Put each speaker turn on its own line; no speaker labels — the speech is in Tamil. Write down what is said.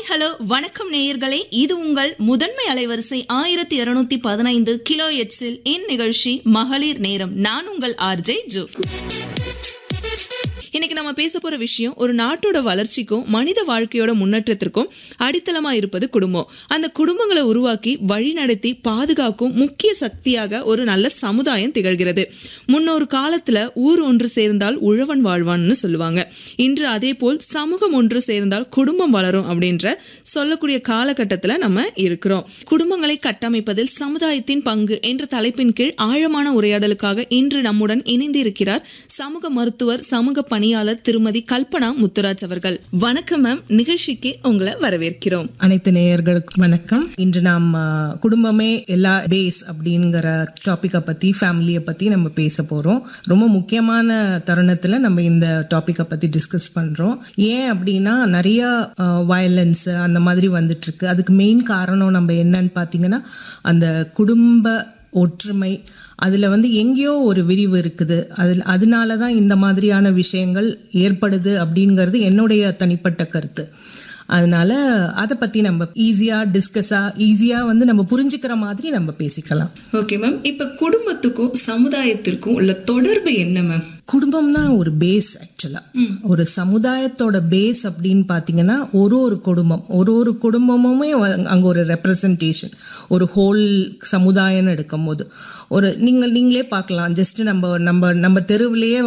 ஹாய் ஹலோ வணக்கம் நேயர்களே இது உங்கள் முதன்மை அலைவரிசை ஆயிரத்தி இருநூத்தி பதினைந்து கிலோ எட்ஸில் இன் நிகழ்ச்சி மகளிர் நேரம் நான் உங்கள் ஆர்ஜே ஜோ இன்னைக்கு நம்ம பேச போற விஷயம் ஒரு நாட்டோட வளர்ச்சிக்கும் மனித வாழ்க்கையோட முன்னேற்றத்திற்கும் அடித்தளமா இருப்பது குடும்பம் அந்த குடும்பங்களை உருவாக்கி வழிநடத்தி பாதுகாக்கும் முக்கிய சக்தியாக ஒரு நல்ல சமுதாயம் திகழ்கிறது முன்னொரு காலத்துல ஊர் ஒன்று சேர்ந்தால் உழவன் வாழ்வான்னு சொல்லுவாங்க இன்று அதே போல் சமூகம் ஒன்று சேர்ந்தால் குடும்பம் வளரும் அப்படின்ற சொல்லக்கூடிய காலகட்டத்துல நம்ம இருக்கிறோம் குடும்பங்களை கட்டமைப்பதில் சமுதாயத்தின் பங்கு என்ற தலைப்பின் கீழ் ஆழமான உரையாடலுக்காக இன்று நம்முடன் இணைந்து இருக்கிறார் சமூக மருத்துவர் சமூக பணியாளர் திருமதி கல்பனா முத்துராஜ் அவர்கள் வணக்கம் மேம் நிகழ்ச்சிக்கு உங்களை வரவேற்கிறோம்
அனைத்து நேயர்களுக்கு வணக்கம் இன்று நாம் ஆ, குடும்பமே எல்லா பேஸ் அப்படிங்கிற டாப்பிக்கை பத்தி ஃபேமிலியை பத்தி நம்ம பேச போறோம் ரொம்ப முக்கியமான தருணத்துல நம்ம இந்த டாப்பிக்கை பத்தி டிஸ்கஸ் பண்றோம் ஏன் அப்படின்னா நிறைய வயலன்ஸ் அந்த மாதிரி வந்துட்டு இருக்கு அதுக்கு மெயின் காரணம் நம்ம என்னன்னு பார்த்தீங்கன்னா அந்த குடும்ப ஒற்றுமை அதில் வந்து எங்கேயோ ஒரு விரிவு இருக்குது அதில் அதனால தான் இந்த மாதிரியான விஷயங்கள் ஏற்படுது அப்படிங்கிறது என்னுடைய தனிப்பட்ட கருத்து அதனால அதை பற்றி நம்ம ஈஸியாக டிஸ்கஸாக ஈஸியாக வந்து நம்ம புரிஞ்சுக்கிற மாதிரி நம்ம பேசிக்கலாம்
ஓகே மேம் இப்ப குடும்பத்துக்கும் சமுதாயத்திற்கும் உள்ள தொடர்பு என்ன மேம்
குடும்பம் தான் ஒரு பேஸ் ஆக்சுவலாக ஒரு சமுதாயத்தோட பேஸ் அப்படின்னு பார்த்தீங்கன்னா ஒரு ஒரு குடும்பம் ஒரு ஒரு குடும்பமுமே அங்கே ஒரு ரெப்ரசன்டேஷன் ஒரு ஹோல் சமுதாயம்னு எடுக்கும்போது ஒரு நீங்கள் நீங்களே பார்க்கலாம் ஜஸ்ட் நம்ம நம்ம நம்ம தெருவிலேயே